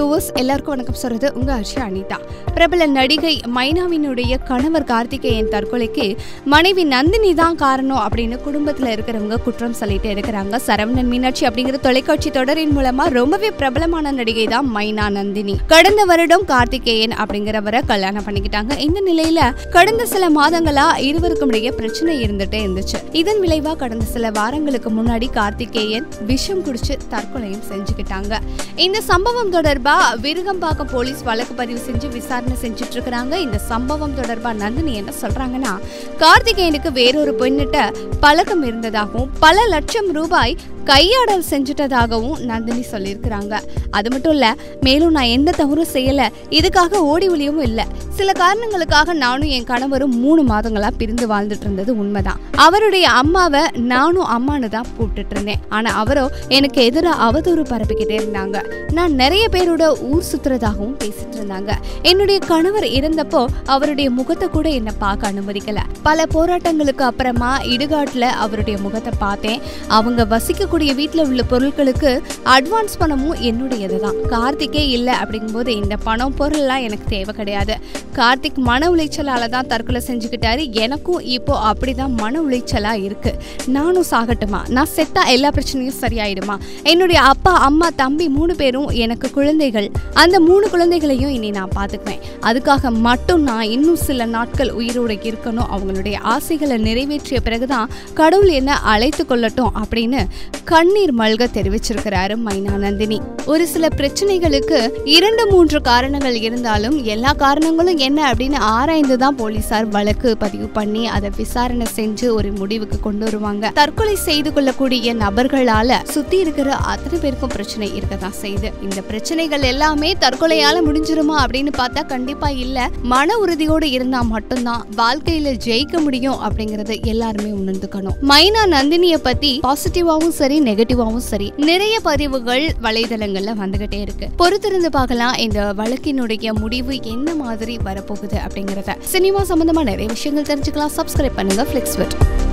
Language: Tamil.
வியூவர்ஸ் எல்லாருக்கும் வணக்கம் சொல்றது உங்க ஹர்ஷ அனிதா பிரபல நடிகை மைனாவினுடைய கணவர் கார்த்திகேயன் தற்கொலைக்கு மனைவி நந்தினி தான் காரணம் அப்படின்னு குடும்பத்துல இருக்கிறவங்க குற்றம் சொல்லிட்டு இருக்கிறாங்க சரவணன் மீனாட்சி அப்படிங்கிற தொலைக்காட்சி தொடரின் மூலமா ரொம்பவே பிரபலமான நடிகை தான் மைனா நந்தினி கடந்த வருடம் கார்த்திகேயன் அப்படிங்கிறவரை கல்யாணம் பண்ணிக்கிட்டாங்க இந்த நிலையில கடந்த சில மாதங்களா இருவருக்கும் இடையே பிரச்சனை இருந்துட்டே இருந்துச்சு இதன் விளைவா கடந்த சில வாரங்களுக்கு முன்னாடி கார்த்திகேயன் விஷம் குடிச்சு தற்கொலையும் செஞ்சுக்கிட்டாங்க இந்த சம்பவம் தொடர்பா விருகம்பாக்கம் போலீஸ் வழக்கு பதிவு செஞ்சு விசாரணை செஞ்சுட்டு இருக்காங்க இந்த சம்பவம் தொடர்பா நந்தினி என்ன சொல்றாங்கன்னா கார்த்திகேயனுக்கு வேறொரு பெண்ணிட்ட பழக்கம் இருந்ததாகவும் பல லட்சம் ரூபாய் கையாடல் செஞ்சுட்டதாகவும் நந்தினி சொல்லியிருக்கிறாங்க அது மட்டும் இல்ல மேலும் நான் எந்த தவறும் செய்யல இதுக்காக ஓடி ஒளியவும் இல்ல சில காரணங்களுக்காக நானும் என் கணவரும் மூணு மாதங்களா பிரிந்து வாழ்ந்துட்டு இருந்தது உண்மைதான் அவருடைய அம்மாவை நானும் அம்மானு தான் கூப்பிட்டுட்டு இருந்தேன் ஆனா அவரோ எனக்கு எதிராக அவதூறு பரப்பிக்கிட்டே இருந்தாங்க நான் நிறைய பேரோட ஊர் சுத்துறதாகவும் பேசிட்டு இருந்தாங்க என்னுடைய கணவர் இறந்தப்போ அவருடைய முகத்தை கூட என்னை பார்க்க அனுமதிக்கல பல போராட்டங்களுக்கு அப்புறமா இடுகாட்டுல அவருடைய முகத்தை பார்த்தேன் அவங்க வசிக்கக்கூடிய வீட்டில் உள்ள பொருட்களுக்கு அட்வான்ஸ் பணமும் என்னுடையது தான் கார்த்திக்கே இல்லை அப்படிங்கும்போது இந்த பணம் பொருள்லாம் எனக்கு தேவை கிடையாது கார்த்திக் மன உளைச்சலால தான் தற்கொலை செஞ்சுக்கிட்டாரு எனக்கும் இப்போ அப்படிதான் மன உளைச்சலா இருக்கு நானும் சாகட்டுமா நான் செத்தா எல்லா பிரச்சனையும் சரியாயிடுமா என்னுடைய அப்பா அம்மா தம்பி மூணு பேரும் எனக்கு குழந்தைகள் அந்த மூணு குழந்தைகளையும் இனி நான் பார்த்துக்குவேன் அதுக்காக மட்டும் நான் இன்னும் சில நாட்கள் உயிரோட இருக்கணும் அவங்களுடைய ஆசைகளை நிறைவேற்றிய பிறகுதான் கடவுள் என்ன அழைத்து கொள்ளட்டும் அப்படின்னு கண்ணீர் மல்க தெரிவிச்சிருக்கிறாரு மைனா நந்தினி ஒரு சில பிரச்சனைகளுக்கு இரண்டு மூன்று காரணங்கள் இருந்தாலும் எல்லா காரணங்களும் என்ன அப்படின்னு ஆராய்ந்து தான் போலீசார் வழக்கு பதிவு பண்ணி அதை விசாரணை செஞ்சு ஒரு முடிவுக்கு கொண்டு வருவாங்க தற்கொலை செய்து கொள்ளக்கூடிய நபர்களால சுத்தி இருக்கிற அத்தனை பேருக்கும் பிரச்சனை இருக்கதான் செய்யுது இந்த பிரச்சனைகள் எல்லாமே தற்கொலையால முடிஞ்சிருமா அப்படின்னு பார்த்தா கண்டிப்பா இல்ல மன உறுதியோடு இருந்தா மட்டும்தான் வாழ்க்கையில ஜெயிக்க முடியும் அப்படிங்கறத எல்லாருமே உணர்ந்துக்கணும் மைனா நந்தினிய பத்தி பாசிட்டிவாவும் சரி நெகட்டிவாவும் சரி நிறைய பதிவுகள் வலைதளங்கள்ல வந்துகிட்டே இருக்கு பொறுத்திருந்து பார்க்கலாம் இந்த வழக்கினுடைய முடிவு என்ன மாதிரி வரப்போகுது அப்படிங்கறத சினிமா சம்பந்தமா நிறைய விஷயங்கள் தெரிஞ்சுக்கலாம் சப்ஸ்கிரைப் பண்ணுங்க ஃபிளிக்ஸ்வெட்